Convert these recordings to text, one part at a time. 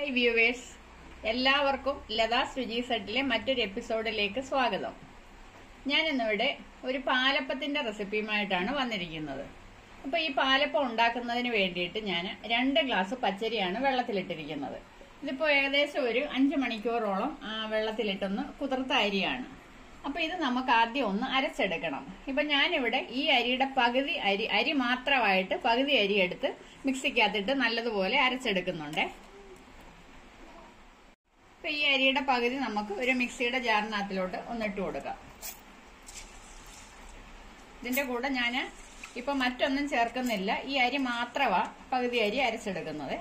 Hi viewers എല്ലാവർക്കും ലതാസ് രുചി സെറ്റിലെ മറ്റൊരു എപ്പിസോഡിലേക്ക് സ്വാഗതം ഞാൻ ഇന്നിവിടെ ഒരു പാലപ്പത്തിന്റെ റെസിപ്പിയുമായിട്ടാണ് വന്നിരിക്കുന്നത് അപ്പൊ ഈ പാലപ്പം ഉണ്ടാക്കുന്നതിന് വേണ്ടിയിട്ട് ഞാൻ രണ്ട് ഗ്ലാസ് പച്ചരിയാണ് വെള്ളത്തിലിട്ടിരിക്കുന്നത് ഇതിപ്പോ ഏകദേശം ഒരു അഞ്ചു മണിക്കൂറോളം ആ, വെള്ളത്തിലിട്ടൊന്ന് കുതിർത്ത അരിയാണ് അപ്പൊ ഇത് നമുക്ക് ആദ്യം ഒന്ന് അരച്ചെടുക്കണം ഇപ്പൊ ഞാനിവിടെ ഈ അരിയുടെ പകുതി അരി അരി മാത്രമായിട്ട് പകുതി അരി എടുത്ത് മിക്സിക്കകത്തിട്ട് നല്ലതുപോലെ അരച്ചെടുക്കുന്നുണ്ടേ ഇപ്പൊ ഈ അരിയുടെ പകുതി നമുക്ക് ഒരു മിക്സിയുടെ ജാറിനകത്തിലോട്ട് ഒന്നിട്ട് കൊടുക്കാം ഇതിന്റെ കൂടെ ഞാൻ ഇപ്പൊ മറ്റൊന്നും ചേർക്കുന്നില്ല ഈ അരി മാത്രമാ പകുതി അരി അരച്ചെടുക്കുന്നത്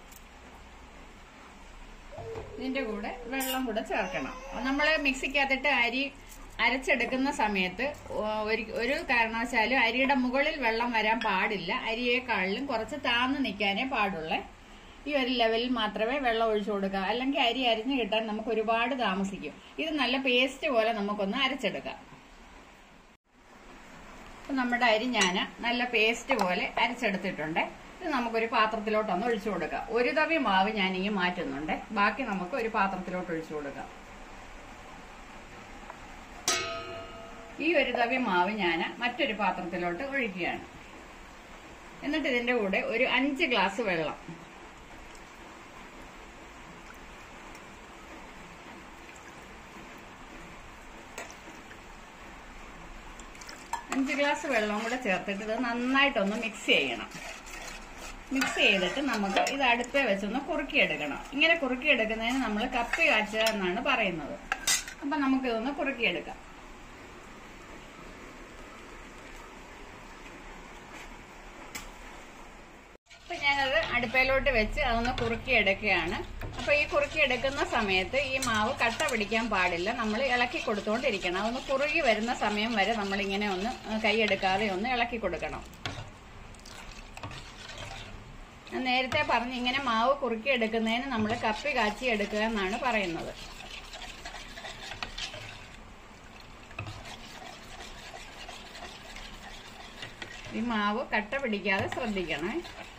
ഇതിന്റെ കൂടെ വെള്ളം കൂടെ ചേർക്കണം നമ്മൾ മിക്സിക്കകത്തിട്ട് അരി അരച്ചെടുക്കുന്ന സമയത്ത് ഒരു ഒരു കാരണവശാലും അരിയുടെ മുകളിൽ വെള്ളം വരാൻ പാടില്ല അരിയേക്കാളിലും കുറച്ച് താന്ന് നിൽക്കാനേ പാടുള്ളേ ഈ ഒരു ലെവലിൽ മാത്രമേ വെള്ളം ഒഴിച്ചു കൊടുക്കുക അല്ലെങ്കിൽ അരി അരിഞ്ഞു കിട്ടാൻ നമുക്ക് ഒരുപാട് താമസിക്കും ഇത് നല്ല പേസ്റ്റ് പോലെ നമുക്കൊന്ന് അരച്ചെടുക്കാം അപ്പൊ നമ്മുടെ അരി ഞാൻ നല്ല പേസ്റ്റ് പോലെ അരച്ചെടുത്തിട്ടുണ്ട് ഇത് നമുക്കൊരു പാത്രത്തിലോട്ടൊന്ന് ഒഴിച്ചു കൊടുക്കാം ഒരു തവി മാവ് ഞാൻ ഈ മാറ്റുന്നുണ്ട് ബാക്കി നമുക്ക് ഒരു പാത്രത്തിലോട്ട് ഒഴിച്ചു കൊടുക്കാം ഈ ഒരു തവി മാവ് ഞാൻ മറ്റൊരു പാത്രത്തിലോട്ട് ഒഴിക്കുകയാണ് എന്നിട്ട് ഇതിന്റെ കൂടെ ഒരു അഞ്ച് ഗ്ലാസ് വെള്ളം അഞ്ച് ഗ്ലാസ് വെള്ളം കൂടെ ചേർത്തിട്ട് ഇത് നന്നായിട്ടൊന്ന് മിക്സ് ചെയ്യണം മിക്സ് ചെയ്തിട്ട് നമുക്ക് ഇത് അടുപ്പേ വെച്ചൊന്ന് കുറുക്കിയെടുക്കണം ഇങ്ങനെ കുറുക്കിയെടുക്കുന്നതിന് നമ്മൾ കപ്പി കാച്ചുക എന്നാണ് പറയുന്നത് അപ്പൊ നമുക്കിതൊന്ന് കുറുക്കിയെടുക്കാം അപ്പൊ ഞാനത് അടുപ്പയിലോട്ട് വെച്ച് അതൊന്ന് കുറുക്കിയെടുക്കുകയാണ് അപ്പൊ ഈ കുറുക്കിയെടുക്കുന്ന സമയത്ത് ഈ മാവ് കട്ട പിടിക്കാൻ പാടില്ല നമ്മൾ ഇളക്കി കൊടുത്തുകൊണ്ടിരിക്കണം അതൊന്ന് കുറുകി വരുന്ന സമയം വരെ നമ്മൾ ഇങ്ങനെ ഒന്ന് കൈയെടുക്കാതെ ഒന്ന് ഇളക്കി കൊടുക്കണം ഞാൻ നേരത്തെ പറഞ്ഞ് ഇങ്ങനെ മാവ് കുറുക്കി എടുക്കുന്നതിന് നമ്മൾ കപ്പി കാച്ചി എടുക്കുക എന്നാണ് പറയുന്നത് ഈ മാവ് കട്ട പിടിക്കാതെ ശ്രദ്ധിക്കണേ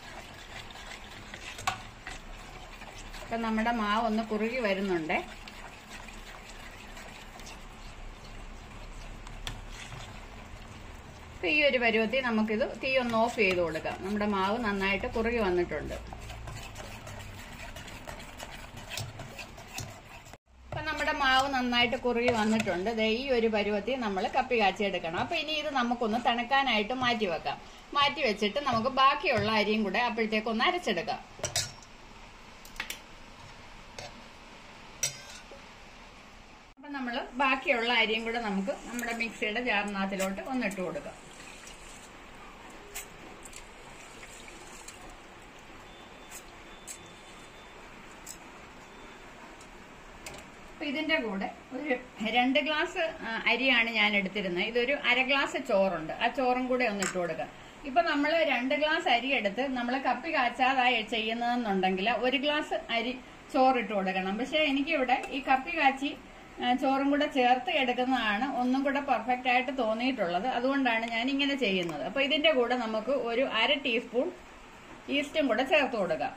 ഇപ്പൊ നമ്മുടെ മാവ് ഒന്ന് കുറുകി വരുന്നുണ്ട് ഇപ്പൊ ഈ ഒരു പരുവത്തിൽ നമുക്കിത് തീ ഒന്ന് ഓഫ് ചെയ്ത് കൊടുക്കാം നമ്മുടെ മാവ് നന്നായിട്ട് കുറുകി വന്നിട്ടുണ്ട് ഇപ്പൊ നമ്മുടെ മാവ് നന്നായിട്ട് കുറുകി വന്നിട്ടുണ്ട് ദേ ഈ ഒരു പരുവത്തിൽ നമ്മൾ കപ്പി കാച്ചിയെടുക്കണം അപ്പൊ ഇനി ഇത് നമുക്കൊന്ന് തണുക്കാനായിട്ട് മാറ്റി വെക്കാം മാറ്റി വെച്ചിട്ട് നമുക്ക് ബാക്കിയുള്ള അരിയും കൂടെ അപ്പോഴത്തേക്കൊന്ന് അരച്ചെടുക്കാം അപ്പൊ നമ്മൾ ബാക്കിയുള്ള അരിയും കൂടെ നമുക്ക് നമ്മുടെ മിക്സിയുടെ ജാറിനകത്തിലോട്ട് ഒന്നിട്ട് കൊടുക്കാം അപ്പൊ ഇതിന്റെ കൂടെ ഒരു രണ്ട് ഗ്ലാസ് ആ, അരിയാണ് ഞാൻ എടുത്തിരുന്നത് ഇതൊരു അര ഗ്ലാസ് ചോറുണ്ട് ആ ചോറും കൂടെ ഒന്ന് ഇട്ട് കൊടുക്കാം ഇപ്പൊ നമ്മൾ രണ്ട് ഗ്ലാസ് അരി എടുത്ത് നമ്മൾ കപ്പി കാച്ചാതായി ചെയ്യുന്നതെന്നുണ്ടെങ്കിൽ ഒരു ഗ്ലാസ് അരി ചോറിട്ട് കൊടുക്കണം പക്ഷെ എനിക്കിവിടെ ഈ കപ്പി കാച്ചി ആ, ചോറും കൂടെ ചേർത്ത് എടുക്കുന്നതാണ് ഒന്നും കൂടെ പെർഫെക്റ്റ് ആയിട്ട് തോന്നിയിട്ടുള്ളത് അതുകൊണ്ടാണ് ഞാൻ ഇങ്ങനെ ചെയ്യുന്നത് അപ്പൊ ഇതിന്റെ കൂടെ നമുക്ക് ഒരു അര ടീസ്പൂൺ ഈസ്റ്റും കൂടെ ചേർത്ത് കൊടുക്കാം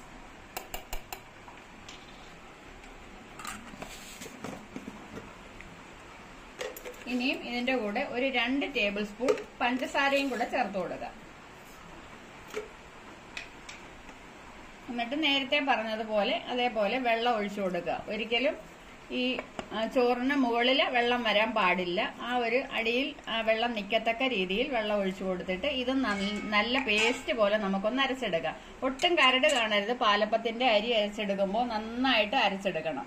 ഇനിയും ഇതിന്റെ കൂടെ ഒരു രണ്ട് ടേബിൾ സ്പൂൺ പഞ്ചസാരയും കൂടെ ചേർത്ത് കൊടുക്കാം എന്നിട്ട് നേരത്തെ പറഞ്ഞതുപോലെ അതേപോലെ വെള്ളം ഒഴിച്ചു കൊടുക്കുക ഒരിക്കലും ഈ ആ, ചോറിന് മുകളിൽ വെള്ളം വരാൻ പാടില്ല ആ ഒരു അടിയിൽ ആ വെള്ളം നിൽക്കത്തക്ക രീതിയിൽ വെള്ളം ഒഴിച്ചു കൊടുത്തിട്ട് ഇത് നൽ- നല്ല പേസ്റ്റ് പോലെ നമുക്കൊന്ന് അരച്ചെടുക്കാം ഒട്ടും കരട് കാണരുത് പാലപ്പത്തിന്റെ അരി അരച്ചെടുക്കുമ്പോൾ നന്നായിട്ട് അരച്ചെടുക്കണം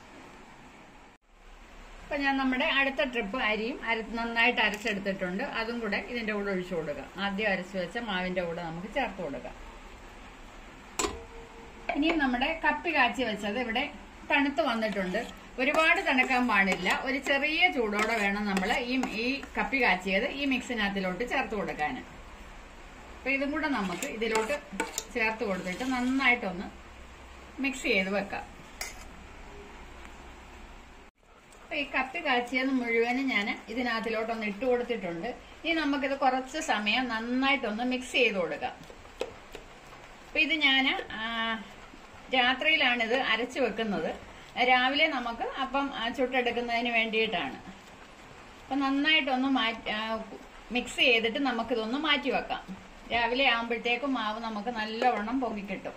അപ്പൊ ഞാൻ നമ്മുടെ അടുത്ത ട്രിപ്പ് അരിയും അര നന്നായിട്ട് അരച്ചെടുത്തിട്ടുണ്ട് അതും കൂടെ ഇതിന്റെ കൂടെ ഒഴിച്ചു കൊടുക്കാം ആദ്യം അരച്ചു വെച്ച മാവിന്റെ കൂടെ നമുക്ക് ചേർത്ത് കൊടുക്കാം ഇനിയും നമ്മുടെ കപ്പി കാച്ചി വെച്ചത് ഇവിടെ തണുത്ത് വന്നിട്ടുണ്ട് ഒരുപാട് തണുക്കാൻ പാടില്ല ഒരു ചെറിയ ചൂടോടെ വേണം നമ്മൾ ഈ ഈ കപ്പി കാച്ചിയത് ഈ മിക്സിനകത്തിലോട്ട് ചേർത്ത് കൊടുക്കാൻ അപ്പൊ ഇതും കൂടെ നമുക്ക് ഇതിലോട്ട് ചേർത്ത് കൊടുത്തിട്ട് നന്നായിട്ടൊന്ന് മിക്സ് ചെയ്ത് വെക്കാം അപ്പൊ ഈ കപ്പി കാച്ചിയത് മുഴുവനും ഞാൻ ഇതിനകത്തിലോട്ടൊന്ന് ഇട്ട് കൊടുത്തിട്ടുണ്ട് ഇനി നമുക്കിത് കുറച്ച് സമയം നന്നായിട്ടൊന്ന് മിക്സ് ചെയ്ത് കൊടുക്കാം അപ്പൊ ഇത് ഞാൻ രാത്രിയിലാണിത് അരച്ചു വെക്കുന്നത് രാവിലെ നമുക്ക് അപ്പം ആ, ചുട്ടെടുക്കുന്നതിന് വേണ്ടിയിട്ടാണ് അപ്പൊ നന്നായിട്ടൊന്ന് മാറ്റി മിക്സ് ചെയ്തിട്ട് നമുക്കിതൊന്ന് മാറ്റി വെക്കാം രാവിലെ ആകുമ്പോഴത്തേക്കും മാവ് നമുക്ക് നല്ലവണ്ണം പൊങ്ങിക്കിട്ടും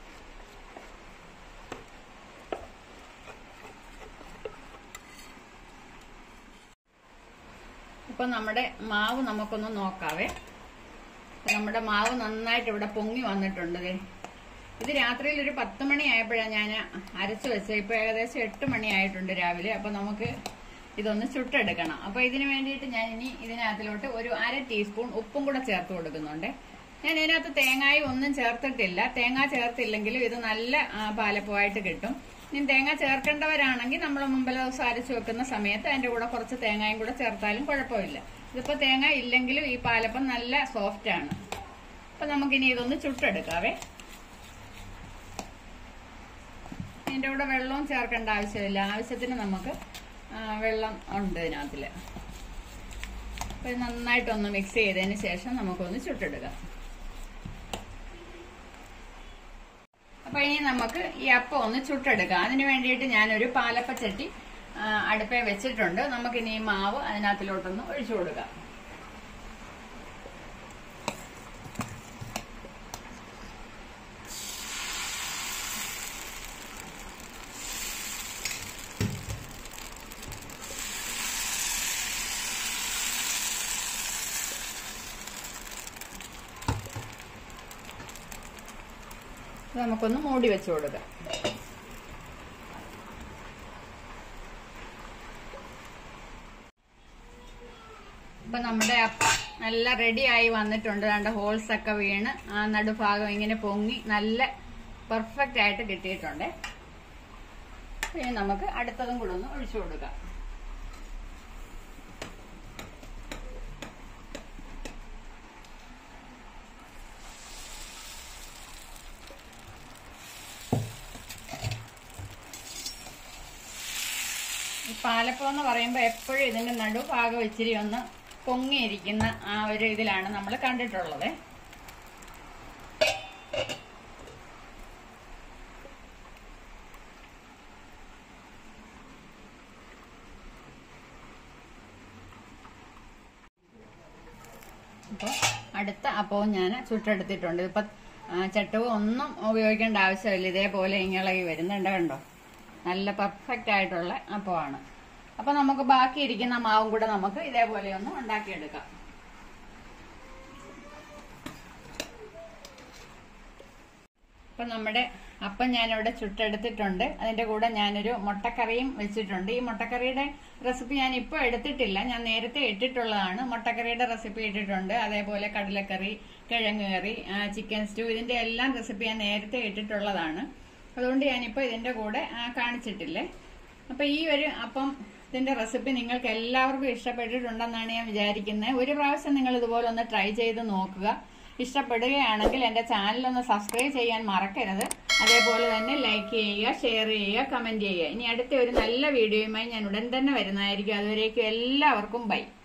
ഇപ്പൊ നമ്മുടെ മാവ് നമുക്കൊന്ന് നോക്കാവേ ഇപ്പൊ നമ്മുടെ മാവ് നന്നായിട്ട് ഇവിടെ പൊങ്ങി വന്നിട്ടുണ്ട് ദേ. ഇത് രാത്രിയിൽ ഒരു പത്ത് മണി ആയപ്പോഴാണ് ഞാൻ അരച്ചു വെച്ചത് ഇപ്പൊ ഏകദേശം എട്ട് മണി ആയിട്ടുണ്ട് രാവിലെ അപ്പൊ നമുക്ക് ഇതൊന്ന് ചുട്ടെടുക്കണം അപ്പൊ ഇതിന് വേണ്ടിയിട്ട് ഞാൻ ഇനി ഇതിനകത്തിലോട്ട് ഒരു അര ടീസ്പൂൺ ഉപ്പും കൂടെ ചേർത്ത് കൊടുക്കുന്നുണ്ട് ഞാൻ ഇതിനകത്ത് തേങ്ങായും ഒന്നും ചേർത്തിട്ടില്ല തേങ്ങ ചേർത്തില്ലെങ്കിലും ഇത് നല്ല ആ, പാലപ്പമായിട്ട് കിട്ടും ഇനി തേങ്ങ ചേർക്കേണ്ടവരാണെങ്കിൽ നമ്മൾ മുമ്പിലെ ദിവസം അരച്ചു വെക്കുന്ന സമയത്ത് അതിന്റെ കൂടെ കുറച്ച് തേങ്ങയും കൂടെ ചേർത്താലും കുഴപ്പമില്ല ഇതിപ്പോ തേങ്ങ ഇല്ലെങ്കിലും ഈ പാലപ്പം നല്ല സോഫ്റ്റ് ആണ് അപ്പൊ നമുക്കിനി ഇതൊന്ന് ചുട്ടെടുക്കാവേ ഇതിന്റെ കൂടെ വെള്ളവും ചേർക്കേണ്ട ആവശ്യമില്ല ആവശ്യത്തിന് നമുക്ക് ആ, വെള്ളം ഉണ്ട് ഇതിനകത്തില് അപ്പൊ ഇത് നന്നായിട്ടൊന്ന് മിക്സ് ചെയ്തതിന് ശേഷം നമുക്കൊന്ന് ചുട്ടെടുക്കാം അപ്പൊ ഇനി നമുക്ക് ഈ അപ്പം ഒന്ന് ചുട്ടെടുക്കാം അതിന് വേണ്ടിയിട്ട് ഞാനൊരു പാലപ്പച്ചട്ടി ആ, അടുപ്പേ വെച്ചിട്ടുണ്ട് നമുക്കിനി ഈ മാവ് അതിനകത്തിലോട്ടൊന്ന് ഒഴിച്ചു കൊടുക്കാം ഇത് നമുക്കൊന്ന് മൂടി വെച്ച് കൊടുക്കാം ഇപ്പൊ നമ്മുടെ അപ്പം നല്ല റെഡി ആയി വന്നിട്ടുണ്ട് രണ്ട് ഹോൾസ് ഒക്കെ വീണ് ആ നടുഭാഗം ഇങ്ങനെ പൊങ്ങി നല്ല പെർഫെക്റ്റ് ആയിട്ട് കിട്ടിയിട്ടുണ്ട് ഇനി നമുക്ക് അടുത്തതും കൂടെ ഒന്ന് ഒഴിച്ചു കൊടുക്കാം ഈ പാലപ്പം എന്ന് പറയുമ്പോൾ എപ്പോഴും ഇതിന്റെ നടുഭാഗം ഇച്ചിരി ഒന്ന് പൊങ്ങിയിരിക്കുന്ന ആ ഒരു ഇതിലാണ് നമ്മൾ കണ്ടിട്ടുള്ളത് അപ്പോൾ അടുത്ത അപ്പവും ഞാൻ ചുട്ടെടുത്തിട്ടുണ്ട് ഇപ്പം ചട്ടവും ഒന്നും ഉപയോഗിക്കേണ്ട ആവശ്യമില്ല ഇതേപോലെ ഇങ്ങളകി വരുന്നുണ്ട് കണ്ടോ നല്ല പെർഫെക്റ്റ് ആയിട്ടുള്ള അപ്പമാണ് അപ്പൊ നമുക്ക് ബാക്കി ഇരിക്കുന്ന മാവും കൂടെ നമുക്ക് ഇതേപോലെ ഒന്ന് ഉണ്ടാക്കിയെടുക്കാം അപ്പൊ നമ്മുടെ അപ്പം ഞാനിവിടെ ചുട്ടെടുത്തിട്ടുണ്ട് അതിന്റെ കൂടെ ഞാനൊരു മുട്ടക്കറിയും വെച്ചിട്ടുണ്ട് ഈ മുട്ടക്കറിയുടെ റെസിപ്പി ഞാൻ ഇപ്പോൾ എടുത്തിട്ടില്ല ഞാൻ നേരത്തെ ഇട്ടിട്ടുള്ളതാണ് മുട്ടക്കറിയുടെ റെസിപ്പി ഇട്ടിട്ടുണ്ട് അതേപോലെ കടലക്കറി കിഴങ്ങ് കറി ആ, ചിക്കൻ സ്റ്റൂ ഇതിന്റെ എല്ലാം റെസിപ്പി ഞാൻ നേരത്തെ ഇട്ടിട്ടുള്ളതാണ് അതുകൊണ്ട് ഞാനിപ്പോൾ ഇതിന്റെ കൂടെ ആ, കാണിച്ചിട്ടില്ലേ അപ്പൊ ഈ ഒരു അപ്പം ഇതിന്റെ റെസിപ്പി നിങ്ങൾക്ക് എല്ലാവർക്കും ഇഷ്ടപ്പെട്ടിട്ടുണ്ടെന്നാണ് ഞാൻ വിചാരിക്കുന്നത് ഒരു പ്രാവശ്യം നിങ്ങൾ ഇതുപോലെ ഒന്ന് ട്രൈ ചെയ്ത് നോക്കുക ഇഷ്ടപ്പെടുകയാണെങ്കിൽ എന്റെ ചാനൽ ഒന്ന് സബ്സ്ക്രൈബ് ചെയ്യാൻ മറക്കരുത് അതേപോലെ തന്നെ ലൈക്ക് ചെയ്യുക ഷെയർ ചെയ്യുക കമന്റ് ചെയ്യുക ഇനി അടുത്ത ഒരു നല്ല വീഡിയോയുമായി ഞാൻ ഉടൻ തന്നെ വരുന്നതായിരിക്കും അതുവരേക്കും എല്ലാവർക്കും ബൈ